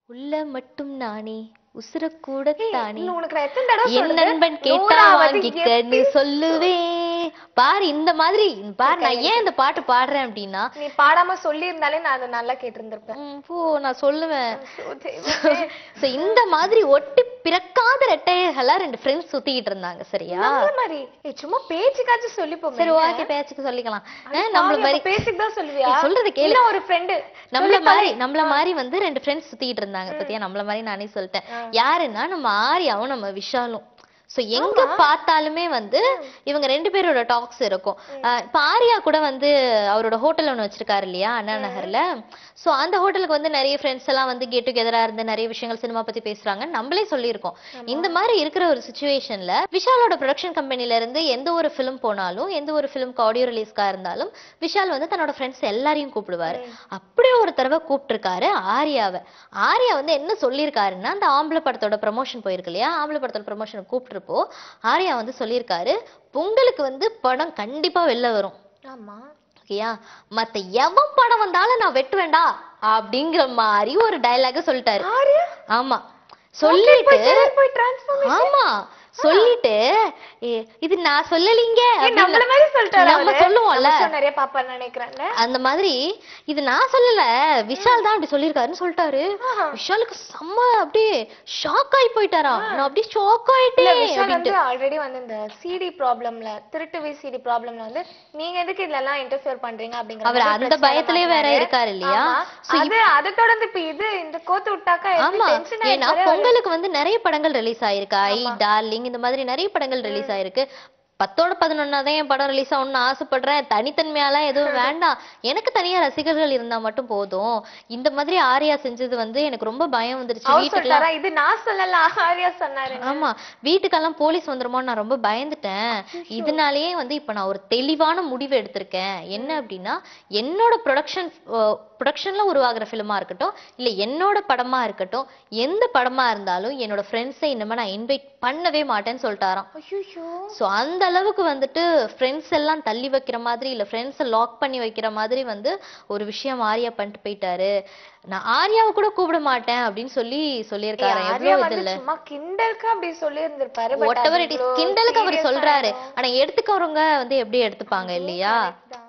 உள்ள மட்டும் நானே உசுர கூட தானே இன்னும் உனக்கு நான் எத்தனை தடவை என் சொல்றது? நண்பன் கேட்டா நூறாவது வாங்கிக்கன்னு episode. சொல்லுவேன் பாரு இந்த மாதிரி பாரு நான் ஏன் இந்த பாட்டு பாடுறேன் அப்படின்னா நீ பாடாம சொல்லி இருந்தாலே நான் அதை நல்லா கேட்டிருந்திருப்பேன் ம், போ நான் சொல்லுவேன் ஐயோ, தெய்வமே. So, இந்த மாதிரி ஒட்டி பிறக்காத ரெட்டைகளா ரெண்டு ஃப்ரெண்ட்ஸ் சுத்திக்கிட்டு இருந்தாங்க சரியா நம்மள மாதிரி ஏய், சும்மா பேச்சுக்காச்சும் சொல்லி போமே சரி ஓகே பேச்சுக்கு சொல்லிக்கலாம் அஹ், நம்மள மாதிரி பேசிக்கு தான் சொல்லுவியா ஏய், சொல்றத கேளு. இல்ல ஒரு ஃப்ரெண்டு நம்மள மாதிரி நம்மள மாதிரி வந்து ரெண்டு ஃப்ரெண்ட்ஸ் சுத்திட்டு இருந்தாங்க பத்தியா நம்மள மாதிரி நானே சொல்லிட்டேன் யாருன்னா நம்ம ஆரியாவும் நம்ம விஷாலும் சோ எங்க பார்த்தாலுமே வந்து இவங்க ரெண்டு பேரோட டாக்ஸ் இருக்கும் அஹ் இப்ப ஆரியா கூட வந்து அவரோட ஹோட்டல் ஒண்ணு வச்சிருக்காரு இல்லையா அண்ணா நகர்ல சோ அந்த ஹோட்டலுக்கு வந்து நிறைய ஃப்ரெண்ட்ஸ் எல்லாம் வந்து கெட் டுகெதரா இருந்து நிறைய விஷயங்கள் சினிமா பத்தி பேசுறாங்க நம்மளே சொல்லியிருக்கோம் இந்த மாதிரி இருக்கிற ஒரு சுச்சுவேஷன்ல விஷாலோட ப்ரொடக்ஷன் கம்பெனில இருந்து எந்த ஒரு ஃபிலிம் போனாலும் எந்த ஒரு ஃபிலிம்க்கு ஆடியோ ரிலீஸ்க்கா இருந்தாலும் விஷால் வந்து தன்னோட ஃப்ரெண்ட்ஸ் எல்லாரையும் கூப்பிடுவாரு அப்படியே ஒரு தடவை கூப்பிட்டிருக்காரு ஆரியாவை ஆரியா வந்து என்ன சொல்லியிருக்காருன்னா அந்த ஆம்பளை படத்தோட ப்ரமோஷன் போயிருக்கு இல்லையா ஆம்பளை படத்தோட ப்ரமோஷன் கூப்பிட்டுருப்போ ஆரியா வந்து சொல்லியிருக்காரு பொங்கலுக்கு வந்து படம் கண்டிப்பா வெளில வரும் ஆமா ஓகேயா மத்த எவன் படம் வந்தாலும் நான் வெட்டுவேன்டா அப்படிங்கிற மாதிரி ஒரு டயலாக சொல்லிட்டாரு ஆரியா ஆமா சொல்லிட்டு போய் டிரான்ஸ்ஃபார்ம் ஆமா சொல்லிட்டு "ஏ, இது நான் சொல்லலீங்க நம்மள அப்படின்னு மாதிரி சொல்லிட்டாரு நம்ம அவரு. சொல்லுவோம்ல நம்ம show நிறைய பாப்பான்னு நினைக்கிறேன்ல அந்த மாதிரி இது நான் சொல்லல விஷால் தான் அப்படி சொல்லியிருக்காருன்னு சொல்லிட்டாரு ஆஹா. விஷாலுக்கு செம்ம அப்படியே ஷாக் ஆகி போயிட்டாராம் நான் அப்படியே ஷாக் இல்ல ஆயிட்டேன் விஷால் வந்து ஆல்ரெடி வந்து இந்த சிடி ப்ராப்ளம்ல திருட்டு வி சிடி ப்ராப்ளம்ல வந்து நீங்க எதுக்கு இதுல எல்லாம் இன்டர்ஃபியர் பண்றீங்க அப்படிங்கிற அவர் மாதிரி அந்த பிரச்சனை பயத்திலே வேற மாட்டினாரு. இருக்காரு இல்லையா ஆமா. So, அது அதை தொடர்ந்து இப்ப இது இந்த கோத்து விட்டாக்கா ஆமா டென்ஷன் ஏன்னா பொங்கலுக்கு வந்து நிறைய படங்கள் ரிலீஸ் ஆயிருக்கு ஐ டார்லிங் இந்த மாதிரி நிறைய படங்கள் ரிலீஸ் ஆயிருக்கு பத்தோட பதினொன்னாதான் என் படம் ரிலீஸ் ஆகணும்னு ஆசைப்படுறேன் தனித்தன்மையாலாம் எதுவும் வேண்டாம் எனக்கு தனியா ரசிகர்கள் இருந்தா மட்டும் போதும் இந்த மாதிரி ஆரியா செஞ்சது வந்து எனக்கு ரொம்ப பயம் வந்துருச்சு அவர் வீட்டுக்கு சொல்லிட்டாரா இது நான் சொல்லல ஆரியா சொன்னாரு ஆமா வீட்டுக்கெல்லாம் போலீஸ் வந்துருமோன்னு நான் ரொம்ப பயந்துட்டேன் இதனாலயே வந்து இப்ப நான் ஒரு தெளிவான முடிவு எடுத்திருக்கேன் என்ன அப்படின்னா என்னோட ப்ரொடக்ஷன் ப்ரொடக்ஷன்ல உருவாகிற ஃபிலிமா இருக்கட்டும் இல்ல என்னோட படமா இருக்கட்டும் எந்த படமா இருந்தாலும் என்னோட ஃப்ரெண்ட்ஸை இனிமே நான் இன்வைட் பண்ணவே மாட்டேன்னு சொல்லிட்டாராம் ஐயோ சோ அந்த அளவுக்கு வந்துட்டு ஃப்ரெண்ட்ஸ் எல்லாம் தள்ளி வைக்கிற மாதிரி இல்ல ஃப்ரெண்ட்ஸை லாக் பண்ணி வைக்கிற மாதிரி வந்து ஒரு விஷயம் ஆரியா பண்ணிட்டு போயிட்டாரு நான் ஆரியாவை கூட கூப்பிட மாட்டேன் அப்படின்னு சொல்லி சொல்லியிருக்காரு ஆரியா எவ்வளவு வந்து இதுல சும்மா கிண்டலுக்கு அப்படி சொல்லி இருந்திருப்பாரு வாட் எவர் இட் இஸ் கிண்டலுக்கு அவர் சொல்றாரு ஆனா எடுத்துக்கவங்க வந்து எப்படி எடுத்துப்பாங்க இல்லையா